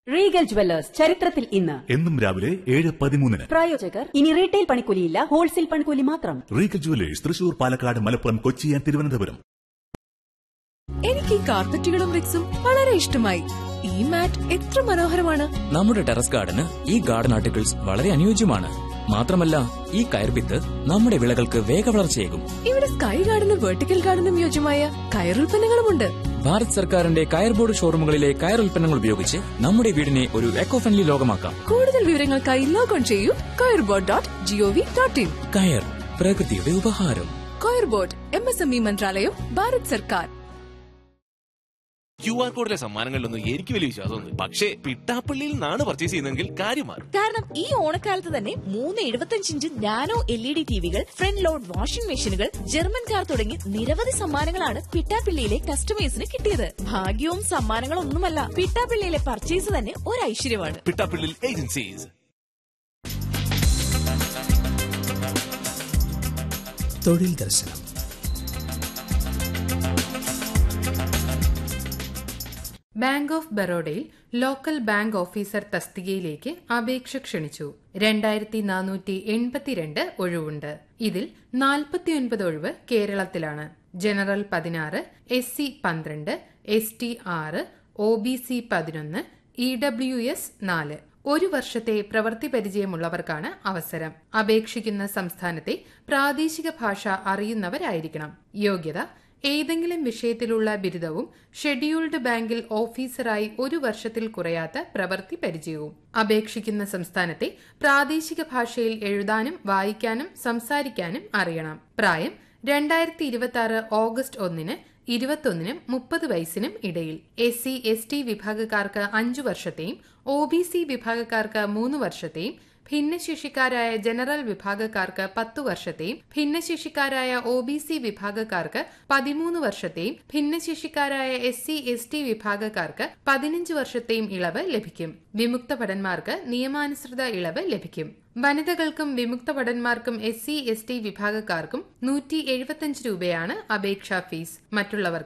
Regal jewellers ചരിത്രത്തിൽ ഇന്ന് എന്നും രാവിലെ ഏഴ് പതിമൂന്നിന് പ്രായോജകർ ഇനി റീറ്റെയിൽ പണിക്കൂലിയില്ല ഹോൾസെയിൽ പണിക്കൂലി മാത്രം Regal jewellers Thrissur Palakkad Malappuram Kochi and Thiruvananthapuram എനിക്ക് ഈ കാർപ്പറ്റുകളും റിക്സും വളരെ ഇഷ്ടമായി ഈ മാറ്റ് എത്ര മനോഹരമാണ് നമ്മുടെ ടെറസ് ഗാർഡന് ഈ ഗാർഡൻ ആർട്ടിക്കിൾസ് വളരെ അനുയോജ്യമാണ് മാത്രമല്ല ഈ കയർപിത്ത് നമ്മുടെ വിളകൾക്ക് വേഗവളർച്ചയേകും ഇവിടെ സ്കൈ ഗാർഡനും വെർട്ടിക്കൽ ഗാർഡനും യോജ്യമായ കയറുൽപ്പന്നങ്ങളുമുണ്ട് ഭാരത് സർക്കാരിന്റെ കയർ ബോർഡ് ഷോറൂമുകളിലെ കയർ ഉൽപ്പന്നങ്ങൾ ഉപയോഗിച്ച് നമ്മുടെ വീടിനെ ഒരു എക്കോ ഫ്രണ്ട്ലി ലോകമാക്കാം കൂടുതൽ വിവരങ്ങൾക്കായി ലോഗോൺ ചെയ്യൂ coir board dot G O V dot in കയർ പ്രകൃതിയുടെ ഉപഹാരം coir board M S M E മന്ത്രാലയം ഭാരത് സർക്കാർ ക്യു ആർ കോഡിലെ സമ്മാനങ്ങളിലൊന്നും എനിക്ക് വലിയ വിശ്വാസമൊന്നും പക്ഷേ പിട്ടാപ്പള്ളിയിൽ നിന്നാണ് പർച്ചേസ് ചെയ്യുന്നതെങ്കിൽ കാര്യം മാറും കാരണം ഈ ഓണക്കാലത്ത് തന്നെ മൂന്ന് എഴുപത്തഞ്ച് inch nano L E D ടിവികൾ ഫ്രണ്ട് ലോഡ് വാഷിംഗ് മെഷീനുകൾ ജർമ്മൻ കാർ തുടങ്ങി നിരവധി സമ്മാനങ്ങളാണ് പിട്ടാപ്പിള്ളിയിലെ കസ്റ്റമേഴ്സിന് കിട്ടിയത് ഭാഗ്യവും സമ്മാനങ്ങളൊന്നുമല്ല പിട്ടാപ്പിള്ളിയിലെ പർച്ചേസ് തന്നെ ഒരു ഐശ്വര്യമാണ് പിട്ടാപ്പള്ളിയിൽ ഏജൻസീസ് തൊഴിൽ ദർശനം ബാങ്ക് ഓഫ് ബറോഡയിൽ ലോക്കൽ ബാങ്ക് ഓഫീസർ തസ്തികയിലേക്ക് അപേക്ഷ ക്ഷണിച്ചു രണ്ടായിരത്തി നാനൂറ്റി എൺപത്തിരണ്ട് ഒഴിവുണ്ട് ഇതിൽ നാൽപ്പത്തിയൊൻപത് ഒഴിവ് കേരളത്തിലാണ് ജനറൽ പതിനാറ് എസ് സി പന്ത്രണ്ട് എസ് ടി ആറ് ഒ ബി സി പതിനൊന്ന് ഇ ഡബ്ല്യു എസ് നാല് ഒരു വർഷത്തെ പ്രവൃത്തി പരിചയമുള്ളവർക്കാണ് അവസരം അപേക്ഷിക്കുന്ന സംസ്ഥാനത്തെ പ്രാദേശിക ഭാഷ അറിയുന്നവരായിരിക്കണം യോഗ്യത ഏതെങ്കിലും വിഷയത്തിലുള്ള ബിരുദവും ഷെഡ്യൂൾഡ് ബാങ്കിൽ ഓഫീസറായി ഒരു വർഷത്തിൽ കുറയാത്ത പ്രവൃത്തി പരിചയവും അപേക്ഷിക്കുന്ന സംസ്ഥാനത്തെ പ്രാദേശിക ഭാഷയിൽ എഴുതാനും വായിക്കാനും സംസാരിക്കാനും അറിയണം പ്രായം രണ്ടായിരത്തി ഇരുപത്തി ആറ് ഓഗസ്റ്റ് ഒന്നിന് ഇരുപത്തൊന്നിനും മുപ്പത് വയസ്സിനും ഇടയിൽ എസ് സി എസ് ടി വിഭാഗക്കാർക്ക് അഞ്ചു വർഷത്തെയും ഒ ബി സി വിഭാഗക്കാർക്ക് മൂന്ന് വർഷത്തെയും ഭിന്നശേഷിക്കാരായ ജനറൽ വിഭാഗക്കാർക്ക് പത്തു വർഷത്തെയും ഭിന്നശേഷിക്കാരായ ഒ ബി സി വിഭാഗക്കാർക്ക് പതിമൂന്ന് വർഷത്തെയും ഭിന്നശേഷിക്കാരായ എസ് സി എസ് ടി വിഭാഗക്കാർക്ക് പതിനഞ്ച് വർഷത്തെയും ഇളവ് ലഭിക്കും വിമുക്ത ഭടന്മാർക്ക് നിയമാനുസൃത ഇളവ് ലഭിക്കും വനിതകൾക്കും വിമുക്ത ഭടന്മാർക്കും എസ് സി എസ് ടി വിഭാഗക്കാർക്കും നൂറ്റി എഴുപത്തിയഞ്ച് രൂപയാണ് അപേക്ഷാ ഫീസ് മറ്റുള്ളവർക്ക്